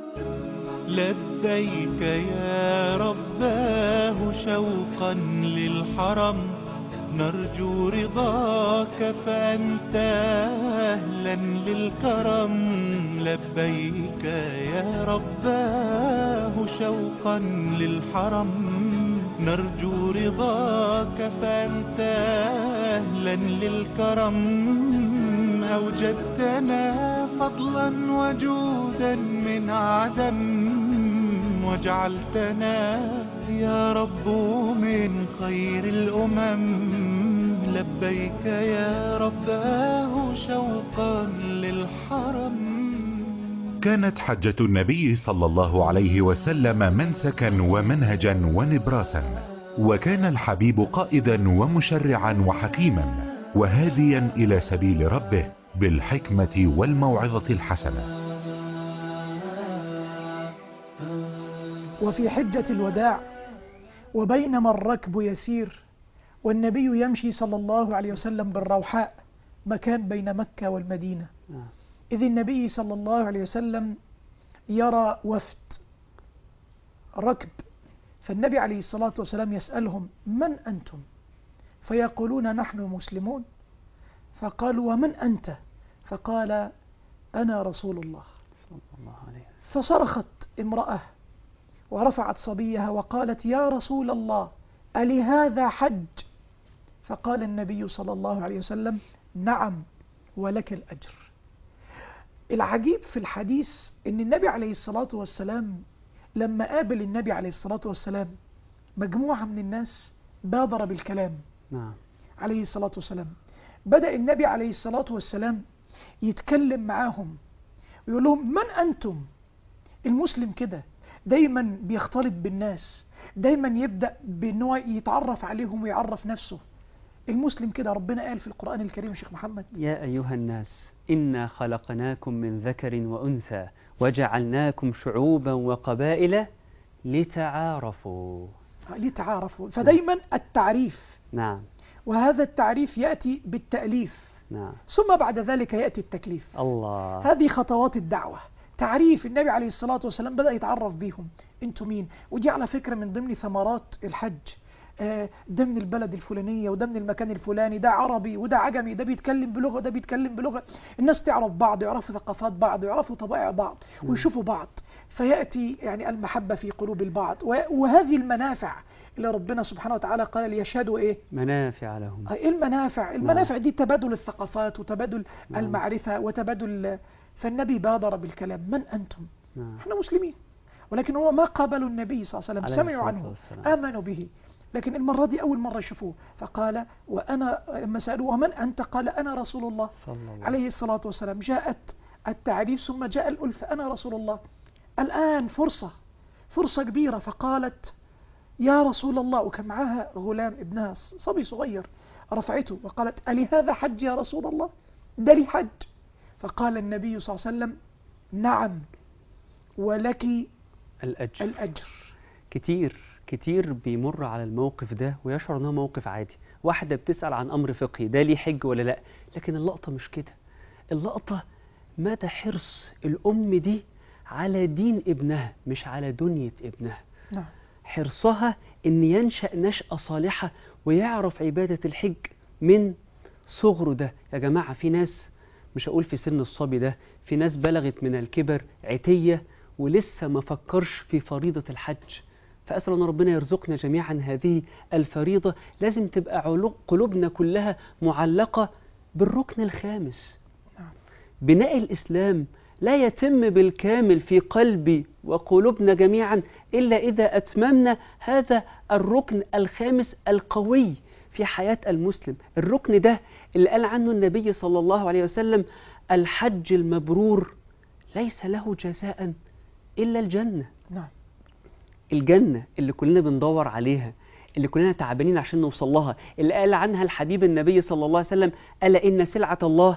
لبيك يا رباه شوقا للحرم نرجو رضاك فأنت أهلا للكرم لبيك يا رباه شوقا للحرم نرجو رضاك فأنت أهلا للكرم أوجدتنا فضلا وجودا من عدم وجعلتنا يا رب من خير الأمم لبيك يا رباه شوقا للحرم كانت حجة النبي صلى الله عليه وسلم منسكا ومنهجا ونبراسا وكان الحبيب قائدا ومشرعا وحكيما وهاديا إلى سبيل ربه بالحكمة والموعظة الحسنة وفي حجة الوداع وبينما الركب يسير والنبي يمشي صلى الله عليه وسلم بالروحاء مكان بين مكة والمدينة إذ النبي صلى الله عليه وسلم يرى وفد ركب فالنبي عليه الصلاة والسلام يسألهم من أنتم فيقولون نحن مسلمون فقالوا ومن أنت فقال أنا رسول الله فصرخت امرأة ورفعت صبيها وقالت يا رسول الله ألهذا حج فقال النبي صلى الله عليه وسلم نعم ولك الأجر العجيب في الحديث ان النبي عليه الصلاة والسلام لما قابل النبي عليه الصلاة والسلام مجموعة من الناس بادر بالكلام نعم عليه الصلاة والسلام بدأ النبي عليه الصلاة والسلام يتكلم معاهم ويقول لهم من أنتم المسلم كده دايما بيختلط بالناس دايما يبدأ بأنه يتعرف عليهم ويعرف نفسه المسلم كده ربنا قال في القرآن الكريم شيخ محمد يا أيها الناس إنا خلقناكم من ذكر وأنثى وجعلناكم شعوبا وقبائل لتعارفوا لتعارفوا فدايما التعريف نعم وهذا التعريف يأتي بالتأليف نعم ثم بعد ذلك يأتي التكليف الله هذه خطوات الدعوة تعريف النبي عليه الصلاة والسلام بدأ يتعرف بيهم انتوا مين ودي على فكرة من ضمن ثمرات الحج آه، ده من البلد الفلانية وده من المكان الفلاني ده عربي وده عجمي ده بيتكلم بلغة وده بيتكلم بلغة الناس تعرف بعض يعرفوا ثقافات بعض ويعرفوا طبائع بعض ويشوفوا بعض فيأتي يعني المحبة في قلوب البعض و- وهذه المنافع اللي ربنا سبحانه وتعالى قال ليشهدوا ايه منافع لهم آه، ايه المنافع المنافع دي تبادل الثقافات وتبادل المعرفة وتبادل فالنبي بادر بالكلام من أنتم نعم احنا مسلمين ولكن هو ما قابلوا النبي صلى الله عليه عليه وسلم سمعوا الصلاة عنه والسلام. آمنوا به لكن المرة دي أول مرة يشوفوه فقال وأنا لما سألوه ومن أنت قال أنا رسول الله صلى الله عليه الصلاة والسلام جاءت التعريف ثم جاء الألف أنا رسول الله الآن فرصة فرصة كبيرة فقالت يا رسول الله وكان معاها غلام ابنها صبي صغير رفعته وقالت ألي هذا حج يا رسول الله ده لي حج فقال النبي صلى الله عليه وسلم نعم ولك الأجر الأجر كتير كتير بيمر على الموقف ده ويشعر انه موقف عادي واحدة بتسأل عن أمر فقهي ده ليه حج ولا لا لكن اللقطة مش كده اللقطة مدى حرص الأم دي على دين ابنها مش على دنيا ابنها نعم حرصها ان ينشأ نشأة صالحة ويعرف عبادة الحج من صغره ده يا جماعة في ناس مش هقول في سن الصبي ده في ناس بلغت من الكبر عتية ولسه ما فكرش في فريضة الحج فأسأل أن ربنا يرزقنا جميعا هذه الفريضة لازم تبقى علو- قلوبنا كلها معلقة بالركن الخامس نعم. بناء الإسلام لا يتم بالكامل في قلبي وقلوبنا جميعا إلا إذا أتممنا هذا الركن الخامس القوي في حياة المسلم الركن ده اللي قال عنه النبي صلى الله عليه وسلم الحج المبرور ليس له جزاء إلا الجنة نعم الجنة اللي كلنا بندور عليها اللي كلنا تعبانين عشان نوصل لها اللي قال عنها الحبيب النبي صلى الله عليه وسلم ألا إن سلعة الله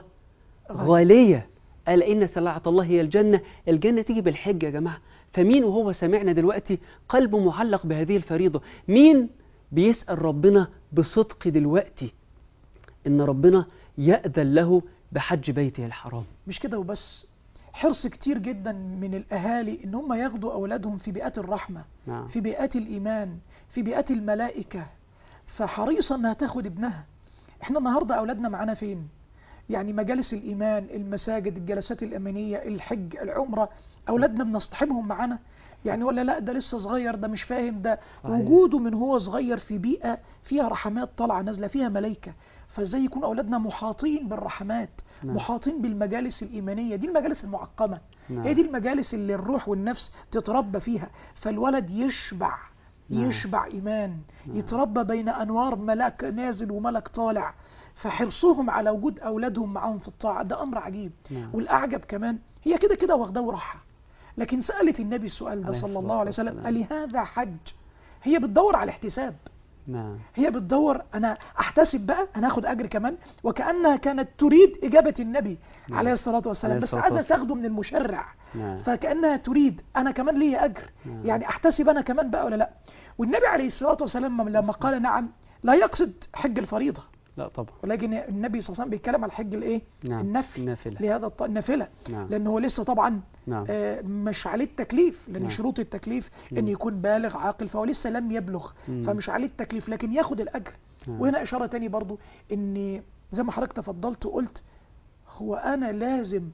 غالية ألا إن سلعة الله هي الجنة الجنة تيجي بالحج يا جماعة فمين وهو سمعنا دلوقتي قلبه معلق بهذه الفريضة مين بيسأل ربنا بصدق دلوقتي إن ربنا يأذن له بحج بيته الحرام مش كده وبس حرص كتير جدا من الأهالي إن هم ياخدوا أولادهم في بيئات الرحمة نعم في بيئات الإيمان في بيئات الملائكة فحريصة إنها تاخد ابنها إحنا النهاردة أولادنا معانا فين يعني مجالس الإيمان المساجد الجلسات الأمنية الحج العمرة أولادنا بنصطحبهم معانا يعني ولا لا ده لسه صغير ده مش فاهم ده صحيح. وجوده من هو صغير في بيئة فيها رحمات طالعة نازلة فيها ملائكة فازاي يكون أولادنا محاطين بالرحمات نعم. محاطين بالمجالس الإيمانية دي المجالس المعقمة نعم. هي دي المجالس اللي الروح والنفس تتربى فيها فالولد يشبع نعم. يشبع إيمان نعم. يتربى بين أنوار ملك نازل وملك طالع فحرصهم على وجود أولادهم معاهم في الطاعة ده أمر عجيب نعم. والأعجب كمان هي كده كده واخداه وراحة لكن سألت النبي السؤال ده عليه صلى الصلاة الله عليه وسلم والسلام. ألهذا حج هي بتدور على احتساب نعم هي بتدور انا احتسب بقى انا اخد اجر كمان وكانها كانت تريد اجابه النبي نعم. عليه الصلاه والسلام عليه بس الصلاة عايزه والسلام. تاخده من المشرع نعم فكانها تريد انا كمان ليا اجر نعم. يعني احتسب انا كمان بقى ولا لا والنبي عليه الصلاه والسلام لما قال نعم لا يقصد حج الفريضه لا طبعا ولكن النبي صلى الله عليه وسلم بيتكلم على الحج الايه نعم النفل النافلة لهذا الط... النافله نعم لان هو لسه طبعا نعم آه، مش عليه التكليف لان نعم. شروط التكليف مم. ان يكون بالغ عاقل فهو لسه لم يبلغ مم. فمش عليه التكليف لكن ياخد الاجر نعم. وهنا اشاره تاني برضو ان زي ما حضرتك تفضلت وقلت هو انا لازم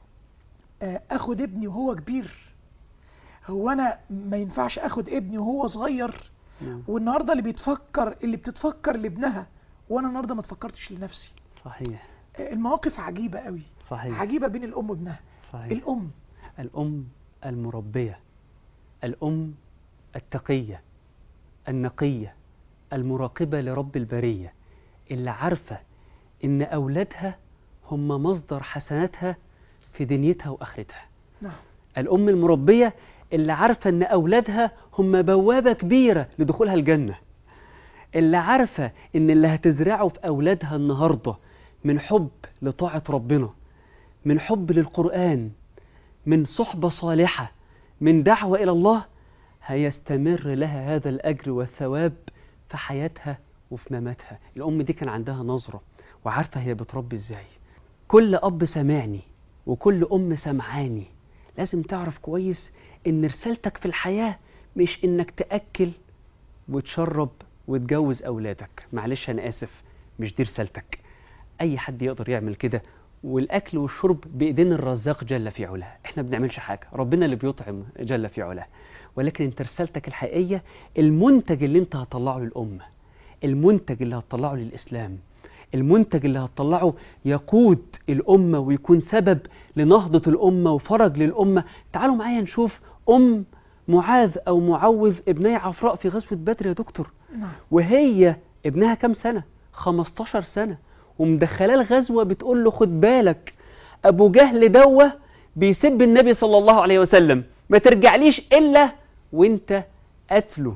آه، اخد ابني وهو كبير هو انا ما ينفعش اخد ابني وهو صغير نعم والنهارده اللي بيتفكر اللي بتتفكر لابنها وانا النهارده ما تفكرتش لنفسي صحيح آه، المواقف عجيبه قوي صحيح عجيبه بين الام وابنها صحيح الام الأم المربية الأم التقية النقية المراقبة لرب البرية اللي عارفة إن أولادها هم مصدر حسناتها في دنيتها وآخرتها نعم الأم المربية اللي عارفة إن أولادها هم بوابة كبيرة لدخولها الجنة اللي عارفة إن اللي هتزرعه في أولادها النهاردة من حب لطاعة ربنا من حب للقرآن من صحبة صالحة من دعوة إلى الله هيستمر لها هذا الأجر والثواب في حياتها وفي مماتها الأم دي كان عندها نظرة وعارفة هي بتربي إزاي كل أب سمعني وكل أم سمعاني لازم تعرف كويس إن رسالتك في الحياة مش إنك تأكل وتشرب وتجوز أولادك معلش أنا آسف مش دي رسالتك أي حد يقدر يعمل كده والأكل والشرب بإيدين الرزاق جل في علاه إحنا بنعملش حاجة ربنا اللي بيطعم جل في علاه ولكن انت رسالتك الحقيقية المنتج اللي انت هتطلعه للأمة المنتج اللي هتطلعه للإسلام المنتج اللي هتطلعه يقود الأمة ويكون سبب لنهضة الأمة وفرج للأمة تعالوا معايا نشوف أم معاذ أو معوذ ابني عفراء في غزوة بدر يا دكتور نعم وهي ابنها كام سنة 15 سنة ومدخلاه الغزوة بتقول له خد بالك أبو جهل دوة بيسب النبي صلى الله عليه وسلم ما ترجعليش إلا وانت قتله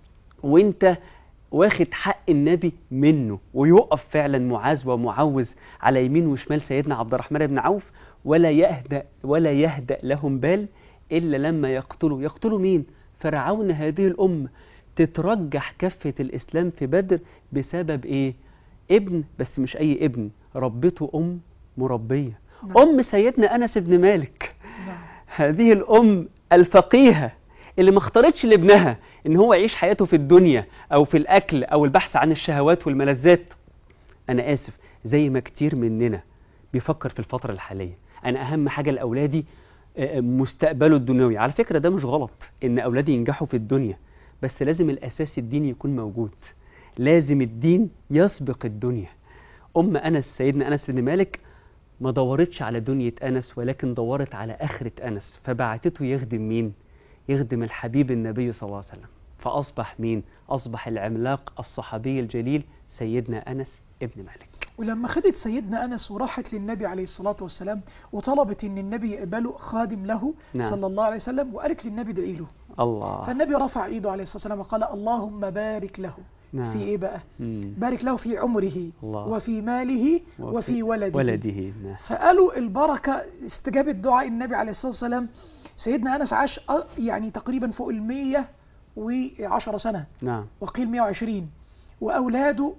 وانت واخد حق النبي منه ويقف فعلا معاذ ومعوذ على يمين وشمال سيدنا عبد الرحمن بن عوف ولا يهدأ ولا يهدأ لهم بال إلا لما يقتلوا يقتلوا مين فرعون هذه الأمة تترجح كفة الإسلام في بدر بسبب إيه ابن بس مش أي ابن ربته أم مربية نعم. أم سيدنا أنس بن مالك نعم هذه الأم الفقيهة اللي ما اختارتش لابنها ان هو يعيش حياته في الدنيا او في الاكل او البحث عن الشهوات والملذات انا اسف زي ما كتير مننا بيفكر في الفترة الحالية انا اهم حاجة لاولادي آه، مستقبله الدنيوي على فكرة ده مش غلط ان اولادي ينجحوا في الدنيا بس لازم الاساس الديني يكون موجود لازم الدين يسبق الدنيا ام انس سيدنا انس بن مالك ما دورتش على دنيا انس ولكن دورت على اخرة انس فبعتته يخدم مين يخدم الحبيب النبي صلى الله عليه وسلم فأصبح مين؟ أصبح العملاق الصحابي الجليل سيدنا أنس ابن مالك ولما خدت سيدنا أنس وراحت للنبي عليه الصلاة والسلام وطلبت أن النبي يقبله خادم له نعم. صلى الله عليه وسلم وقالت للنبي ادعي له الله فالنبي رفع ايده عليه الصلاة والسلام وقال اللهم بارك له نعم. في ايه بقى مم. بارك له في عمره الله. وفي ماله وفي ولده ولده نعم. فقالوا البركة استجابة دعاء النبي عليه الصلاة والسلام سيدنا أنس عاش أ- يعني تقريبا فوق المية وعشرة سنة نعم وقيل 120 وأولاده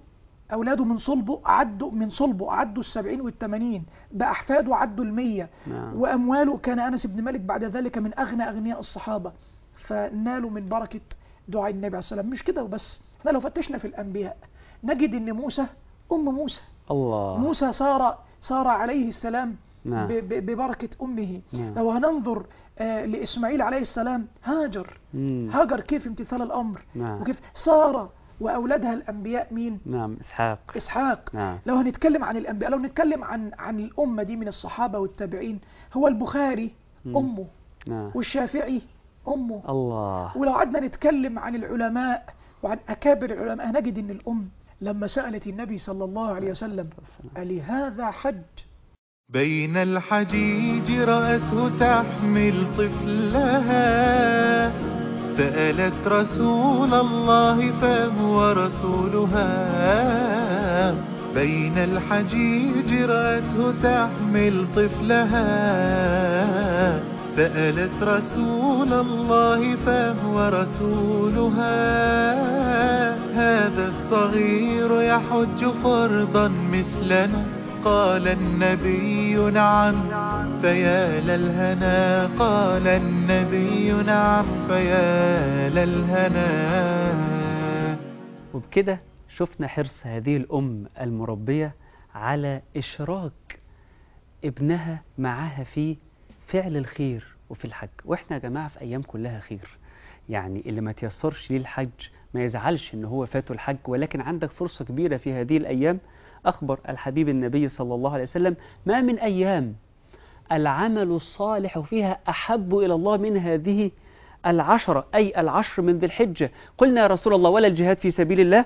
أولاده من صلبه عدوا من صلبه عدوا السبعين والثمانين بأحفاده عدوا المية نعم وأمواله كان أنس بن مالك بعد ذلك من أغنى أغنياء الصحابة فنالوا من بركة دعاء النبي عليه الصلاة والسلام مش كده وبس احنا لو فتشنا في الأنبياء نجد أن موسى أم موسى الله موسى صار صار عليه السلام نعم ب- ب- ببركة أمه نعم لو هننظر آه، لإسماعيل عليه السلام هاجر مم. هاجر كيف امتثال الأمر نعم وكيف سارة وأولادها الأنبياء مين نعم إسحاق إسحاق نعم لو هنتكلم عن الأنبياء لو نتكلم عن عن الأمة دي من الصحابة والتابعين هو البخاري مم. أمه نعم والشافعي أمه الله ولو قعدنا نتكلم عن العلماء وعن أكابر العلماء هنجد أن الأم لما سألت النبي صلى الله عليه وسلم ألهذا حج بين الحجيج رأته تحمل طفلها سألت رسول الله فهو رسولها بين الحجيج رأته تحمل طفلها سألت رسول الله فهو رسولها هذا الصغير يحج فرضا مثلنا قال النبي نعم فيا للهنا قال النبي نعم فيا للهنا وبكده شفنا حرص هذه الأم المربية على إشراك ابنها معها في فعل الخير وفي الحج وإحنا يا جماعة في أيام كلها خير يعني اللي ما تيسرش ليه الحج ما يزعلش إن هو فاته الحج ولكن عندك فرصة كبيرة في هذه الأيام أخبر الحبيب النبي صلى الله عليه وسلم ما من أيام العمل الصالح فيها أحب إلى الله من هذه العشرة أي العشر من ذي الحجة قلنا يا رسول الله ولا الجهاد في سبيل الله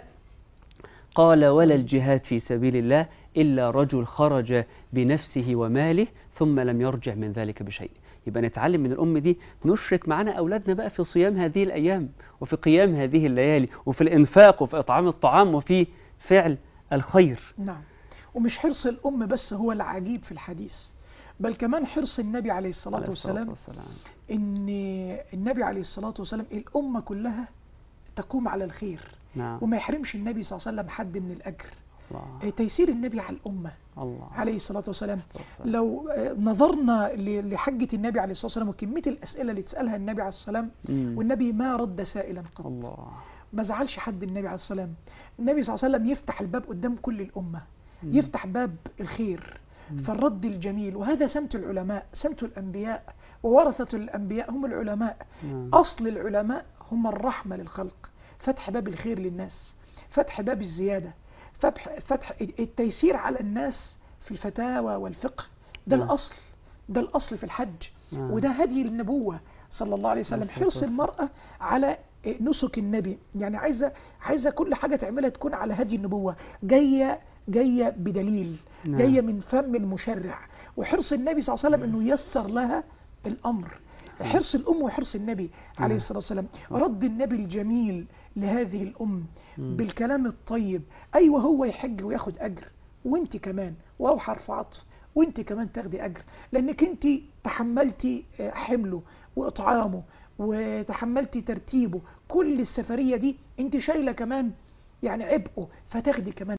قال ولا الجهاد في سبيل الله إلا رجل خرج بنفسه وماله ثم لم يرجع من ذلك بشيء يبقى نتعلم من الأم دي نشرك معنا أولادنا بقى في صيام هذه الأيام وفي قيام هذه الليالي وفي الإنفاق وفي إطعام الطعام وفي فعل الخير نعم ومش حرص الأم بس هو العجيب في الحديث بل كمان حرص النبي عليه الصلاة عليه والسلام والسلام. إن النبي عليه الصلاة والسلام الأمة كلها تقوم على الخير نعم وما يحرمش النبي صلى الله عليه وسلم حد من الأجر الله تيسير النبي على الأمة الله عليه الصلاة والسلام والسلام. لو آه، نظرنا ل- لحجة النبي عليه الصلاة والسلام وكمية الأسئلة اللي تسألها النبي عليه الصلاة والسلام مم. والنبي ما رد سائلا قط الله ما زعلش حد النبي عليه الصلاة والسلام النبي صلى الله عليه وسلم يفتح الباب قدام كل الأمة مم. يفتح باب الخير فالرد الجميل وهذا سمت العلماء سمت الأنبياء وورثة الأنبياء هم العلماء نعم. أصل العلماء هم الرحمة للخلق فتح باب الخير للناس فتح باب الزيادة فتح, فتح التيسير على الناس في الفتاوى والفقه ده نعم. الأصل ده الأصل في الحج نعم. وده هدي النبوة صلى الله عليه وسلم الصلاة حرص والسلام. المرأة على نسك النبي يعني عايزة عايزة كل حاجة تعملها تكون على هدي النبوة جاية جاية بدليل نعم. جاية من فم المشرع وحرص النبي صلى الله عليه وسلم انه يسر لها الامر حرص الام وحرص النبي عليه نعم. الصلاه والسلام رد النبي الجميل لهذه الام مم. بالكلام الطيب ايوه هو يحج وياخد اجر وانت كمان واو حرف عطف وانت كمان تاخدي اجر لانك انت تحملتي آه، حمله واطعامه وتحملتي ترتيبه كل السفريه دي انت شايله كمان يعني عبئه فتاخدي كمان